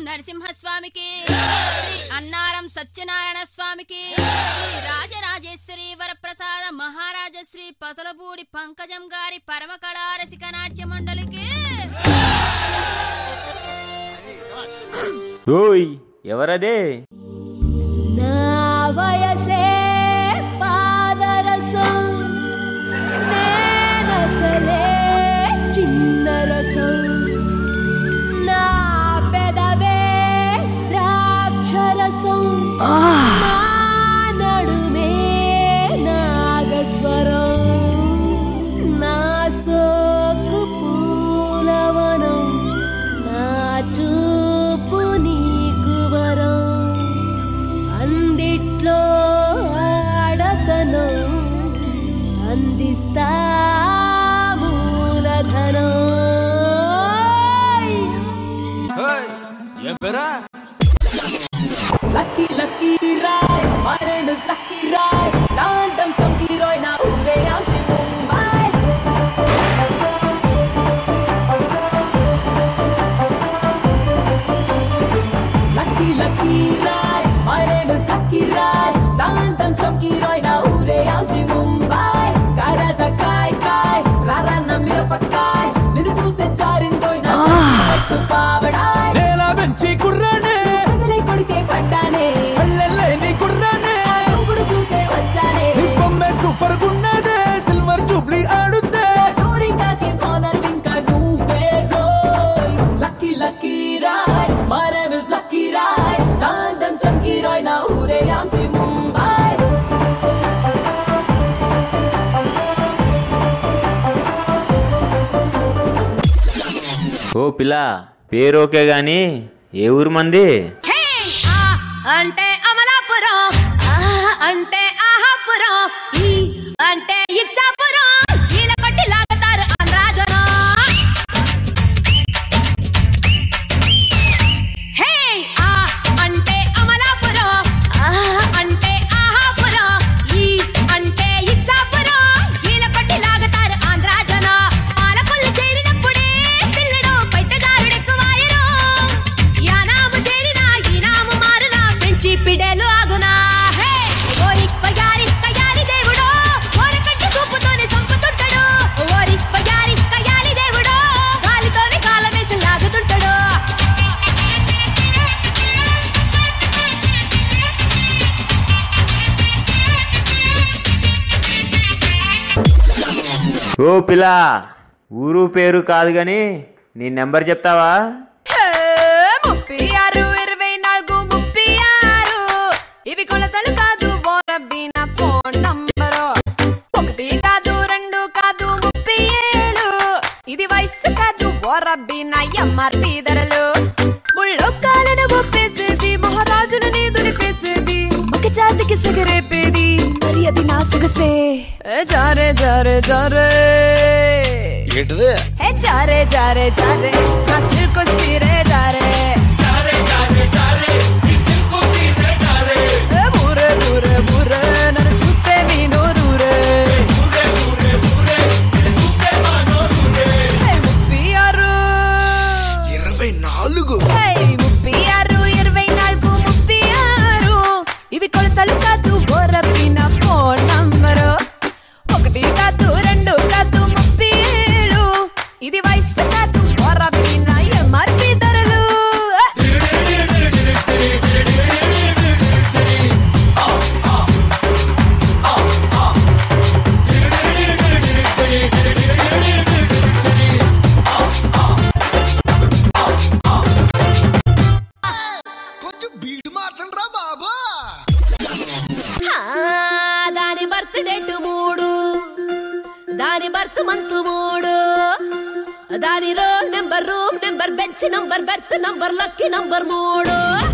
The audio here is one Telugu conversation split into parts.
నరసింహస్వామికి శ్రీ అన్నారం సత్యనారాయణ స్వామికి శ్రీ రాజరాజేశ్వరి వరప్రసాద మహారాజ శ్రీ పసలపూడి పంకజం గారి పరమ కళారసిక నాట్య మండలికి ఓయ్ ఎవరదే నా వయసే పాదరసం నేనసలే చిన్న రసం నా పెదవే ద్రాక్షరసం నా నడుమే నాగస్వరం నా సోకు పూలవనం నా చూపు నీకు వరం అందిట్లో ఆడతనం అందిస్తా మూలధనం ఏం పేరా Lucky, lucky ride. My name is Lucky Ride. London from Giroy, now Ude, I'm in Mumbai. Lucky, lucky ride. My name is Lucky Ride. London from Giroy, now Ude, I'm in Mumbai. Karaja kai kai, rara na mirapakai. నిన్ను చూస్తే జారిందోయ్ నా పట్టు పావడాయ్. నేల పెంచి కుర్రానే అసలే కొడితే పడ్డానే పల్లెల్లేని కుర్రానే ఇప్పుడు చూసే వచ్చానే నీ బొమ్మే సూపర్ గున్నదే సిల్వర్ జూబ్లీ ఆడుతే డోరింగా తీసుకోనర్ ఇంకా నువ్వే రోయ్ Lucky Lucky Rai my name is Lucky Rai నందం చంకీ రాయ్ నా ఊరే యాంసి ముంబై ఓ పిల్ల పేరు ఓకే గాని ఏ ఊరు మంది హే! ఆ అంటే అమలాపురం ఆ అంటే ఆహాపురం ఈ అంటే ఇచ్చాపురం ఈల కొట్టి లాగుతారు ఆంధ్రాజనం హే! ఆ అంటే అమలాపురం ఆ అంటే ఆహాపురం ఈ అంటే ఇచ్చాపురం ఈల కొట్టి లాగుతారు ఆంధ్రాజనం పాలకొల్లు చేరినప్పుడే పిల్లడు పైటదారుడెక్కువాయరు యానాము చేరినా ఈనాము మారునా ఫ్రెంచి పిడేలు ఆగునా హే ఓరిప్ప యారిప్ప యారి దేవుడో ఓరకట్టి సూపుతోనే సంపుతుంటాడు ఓరిప్ప యారిప్ప యారి దేవుడో గాలితోనే కాలమేసి లాగుతుంటాడు ఓ పిల్ల ఊరు పేరు కాదు గాని నీ నెంబర్ చెప్తావా ముప్పై ఆరు ఇరవై నాలుగు ముప్పై ఆరు ఇవి కొలతలు కాదు బోరబ్బి నా ఫోన్ నంబరు ఒకటి కాదు రెండు కాదు ముప్పై ఏడు ఇది వయసు కాదు బోరబ్బి నా ఎంఆర్పి ధరలు ముళ్ళో కాలను ఒప్పేసేది మహారాజును నీ దురిపేసేది ఒక జాతికి సిగరేపేది మరి అది నా సొగసే ఏ జారే జారే జారే ఏంటిది హే జారే జారే జారే నా సిల్కు సిరే జారే ఏ బూరే బూరే బూరే నన్ను చూస్తే మీ నోరూరే హే ముప్పై ఆరు ఇరవై నాలుగు హే ముప్పై ఆరు ఇరవై నాలుగు ముప్పై ఆరు ఇవి కొలతలు కాదు బోరబ్బి నా ఫోన్ నంబరు ఒకటి కాదు రెండు కాదు ముప్పై ఏడు ఇది వయసు కాదు బోరబ్బి నా ఎంఆర్పి ధరలు కొంచెం బీట్ మార్చండి రా బాబా ఆ, దాని బర్త్ డేట్ మూడు దాని బర్త్ మంత్ మూడు దాని roll number room number bench number berth number lucky number మూడు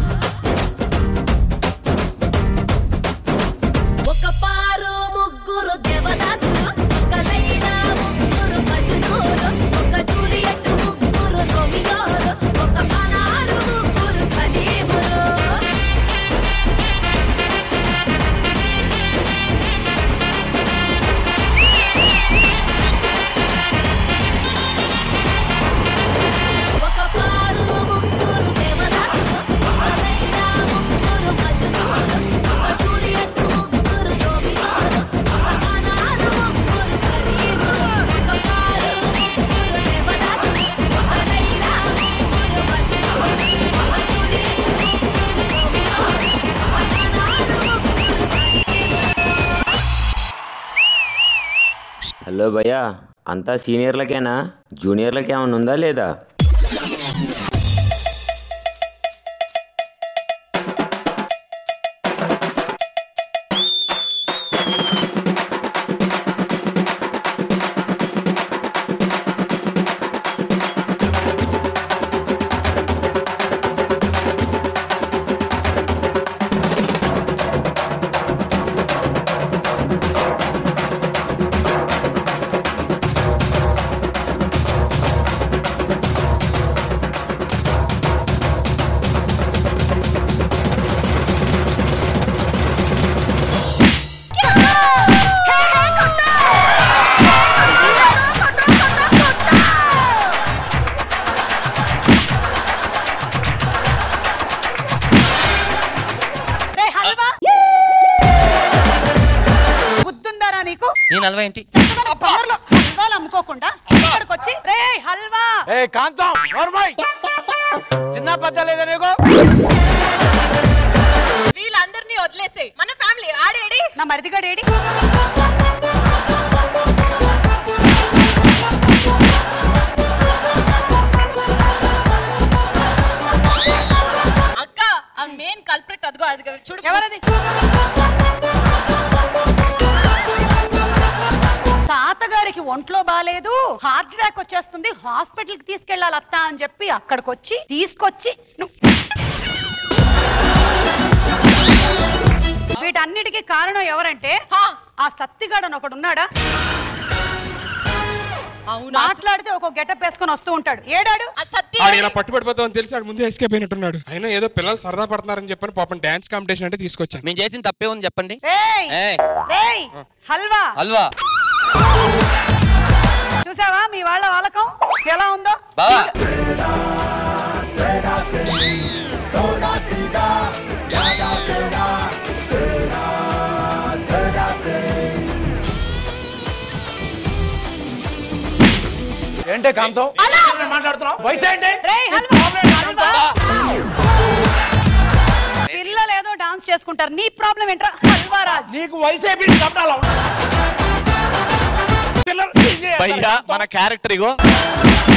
ఒక పారు ముగ్గురు దేవదాసులు ఒక లైలా ముగ్గురు మజునూరు ఒక జూలియట్ ముగ్గురు రోమియోలు ఒక పనారు ముగ్గురు సలీములు ఒక పారు ముగ్గురు దేవదాసులు హలో భయ్యా అంతా సీనియర్లకేనా జూనియర్లకి ఏమైనా ఉందా లేదా రే హల్వా బుద్ధుందారా నీకు నీ నలభై ఏంటి చక్కగా కవర్లో హల్వాలు అమ్ముకోకుండా ఇక్కడికి వచ్చి రే హల్వా ఏ కాంతం నోర్మయ్ చిన్న పెద్ద లేదా నీకు వీళ్ళందరినీ వదిలేసే మన ఫ్యామిలీ ఆడేడి నా మరిదిగాడు ఏడి అక్క ఆ మెయిన్ కల్ప్రిట్ అదిగో అది చూడు ఎవరది తాతగారికి ఒంట్లో బాగాలేదు హార్ట్ అటాక్ వచ్చేస్తుంది హాస్పిటల్ కి తీసుకెళ్ళాలి అత్త అని చెప్పి అక్కడికి వచ్చి తీసుకొచ్చి ను- వీటన్నిటికీ కారణం ఎవరంటే హా. ఆ సత్తిగాడని ఒకడు ఉన్నాడా అవునా మాట్లాడితే ఒక గెటప్ వేసుకొని వస్తూ ఉంటాడు ఏడాడు ఆ సత్య ఆడు ఇలా పట్టుబడిపోతామని తెలిసి ఆడు ముందే ఎస్కేప్ అయినట్టున్నాడు అయినా ఏదో పిల్లలు సరదా పడుతున్నారని చెప్పని పాపం డాన్స్ కాంపిటీషన్ అంటే తీసుకొచ్చాను మేము చేసిన తప్పే ఉంది చెప్పండి ఏయ్ ఏయ్. ఏయ్ హల్వా హల్వా చూసావా మీ వాళ్ళ వాళ్ళకం ఎలా ఉందో బావా ఏంటే కాంతం మాట్లాడుతున్నావు వయసు ఏంటి రేయ్, హల్వా, హల్వా. పిల్లలు ఏదో డాన్స్ చేసుకుంటారు నీ ప్రాబ్లం ఏంట్రా హల్వా రాజ్ నీకు వయసు అయిపోయింది కాబట్టి అలా ఉంది. పిల్లలు ఏం చేయాలి? భయ్యా మన క్యారెక్టర్ ఇగో